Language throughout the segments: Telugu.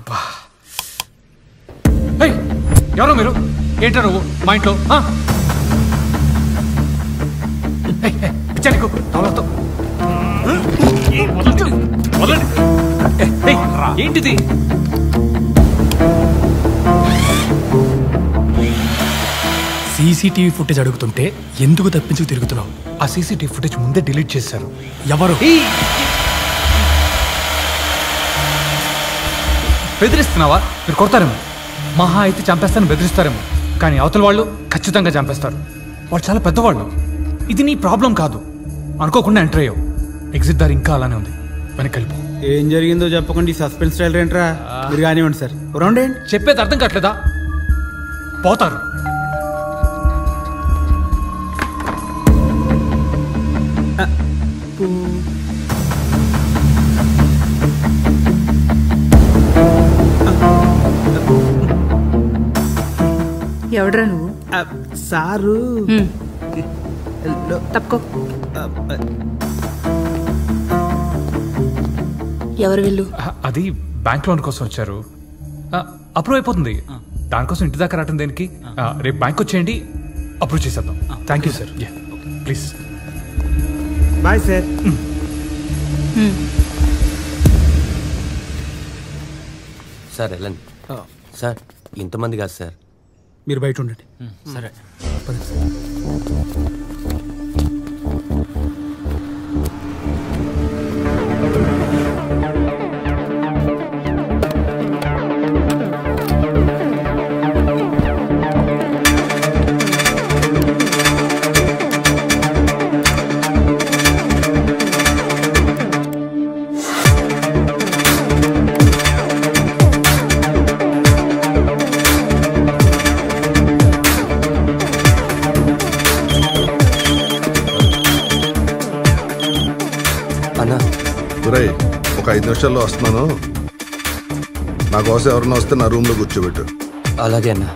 ఏయ్, ఎవరు మీరు ఏంటో నువ్వు మా ఇంట్లో ఆ? ఏయ్, ఏయ్, పిచ్చా నీకు తవలతో ఏంటిది సీసీటీవీ ఫుటేజ్ అడుగుతుంటే ఎందుకు తప్పించుకు తిరుగుతున్నావు ఆ సీసీటీవీ ఫుటేజ్ ముందే డిలీట్ చేశారు ఎవరు బెదిరిస్తున్నావా మీరు కొడతారేమో మహా అయితే చంపేస్తాను బెదిరిస్తారేమో కానీ అవతల వాళ్ళు ఖచ్చితంగా చంపేస్తారు వాళ్ళు చాలా పెద్దవాళ్ళు ఇది నీ ప్రాబ్లం కాదు అనుకోకుండా ఎంటర్ అయ్యావు ఎగ్జిట్ దారి ఇంకా అలానే ఉంది వెనక్కి వెళ్ళిపో ఏం జరిగిందో చెప్పకుండా ఈ సస్పెన్స్ స్టైల్ ఏంట్రా మీరు కానివ్వండి సార్ రౌండ్ ఏంటి చెప్పేది అర్థం కావట్లేదా పోతారు ఎవడ్రా నువ్వు సారు తప్పుకో ఎవరు వెళ్ళు అ- అది బ్యాంక్ లోన్ కోసం వచ్చారు అప్రూవ్ అయిపోతుంది దానికోసం ఇంటి దాకా రావటం దేనికి ఆ, రేపు బ్యాంక్ వచ్చేయండి అప్రూవ్ చేసేద్దాం thank you sir please bye sir sir వెళ్ళండి సార్ ఇంతమంది కాదు సార్ మీరు బయట ఉండండి సరే అన్నా ఒరేయ్ ఒక ఐదు నిమిషాల్లో వస్తున్నాను నా కోసం ఎవరన్నా వస్తే నా రూమ్ లో కూర్చోబెట్టు అలాగే అన్నా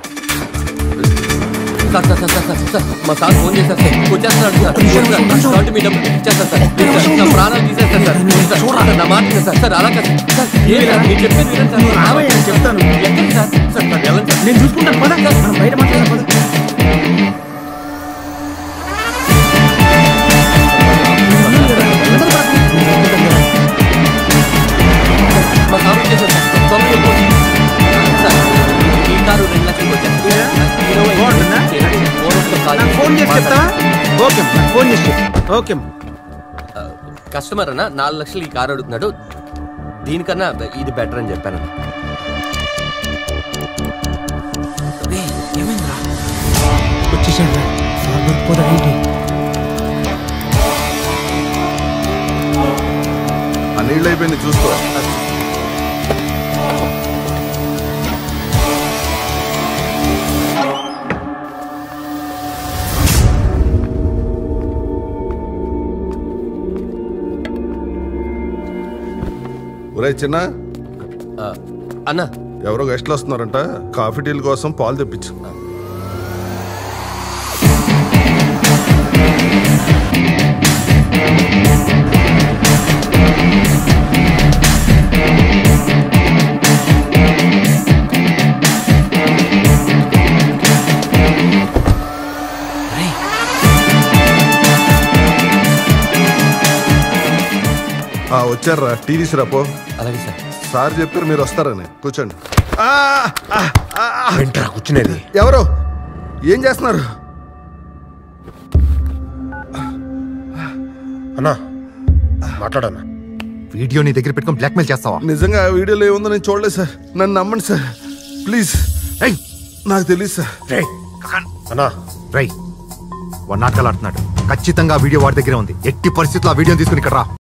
sir sir sir sir sir sir మా సార్ ఫోన్ చేశారు సార్ వచ్చేస్తున్నాడు సార్ సార్ షార్ట్ మీ డబ్బులు ఇచ్చేస్తాను సార్ ప్లీజ్ సార్ నా ప్రాణాలు తీసేస్తాను సార్ ప్లీజ్ సార్ చూడండి సార్ నా మాట వినండి సార్ సార్ అలా కాదు సార్ ఏం సార్ మీరు చెప్పేది వినండి సార్ రావయ్యా, చెప్తాను. ఎక్కడికి సార్ సార్ సార్ వెళ్ళండి సార్ నేను చూసుకుంటాను పద మనం బయట మాట్లాడదాం పద మా సార్ వచ్చేసారు సార్ తొందరగా వెళ్ళిపోండి. సార్ ఈ కారు రెండు లక్షలకు వచ్చేస్తుంది ఇరవై బాగుంటుందా? బోనస్తో కాల్ నాకు ఫోన్ చేసి చెప్తావా ఓకే అమ్మా, నాకు ఫోన్ చేసి చెప్పు ఓకే అమ్మా. కస్టమర్ అన్న నాలుగు లక్షలు ఈ కారు అడుగుతున్నాడు దీనికన్నా ఇది బెటర్ అని చెప్పాను వచ్చేసాడు రా. సార్ దొరికిపోదా ఏంటి ఆ నీళ్ళు అయిపోయింది చూసుకో ఒరే చిన్న అన్న ఎవరో గెస్ట్లు వస్తున్నారంట కాఫీ టీల కోసం పాలు తెప్పించు ఆ, వచ్చారా టీ తీసురాపో అలాగే సార్ సార్ చెప్పారు మీరు వస్తారని కూర్చోండి ఆ, ఆ, ఆ, ఆ. వెంట్రా కూర్చునేది ఎవరు ఏం చేస్తున్నారు అన్నా మాట్లాడన్నా వీడియో నీ దగ్గర పెట్టుకొని బ్లాక్మెయిల్ చేస్తావా నిజంగా ఆ వీడియోలో ఏముందో నేను చూడలేదు సార్ నన్ను నమ్మండి సార్ ప్లీజ్ నాకు తెలియదు సార్ అన్నా రై వాడు నాటకాలు ఆడుతున్నాడు ఖచ్చితంగా ఆ వీడియో వాడి దగ్గరే ఉంది ఎట్టి పరిస్థితుల్లో ఆ వీడియోని తీసుకుని ఇక్కడ రా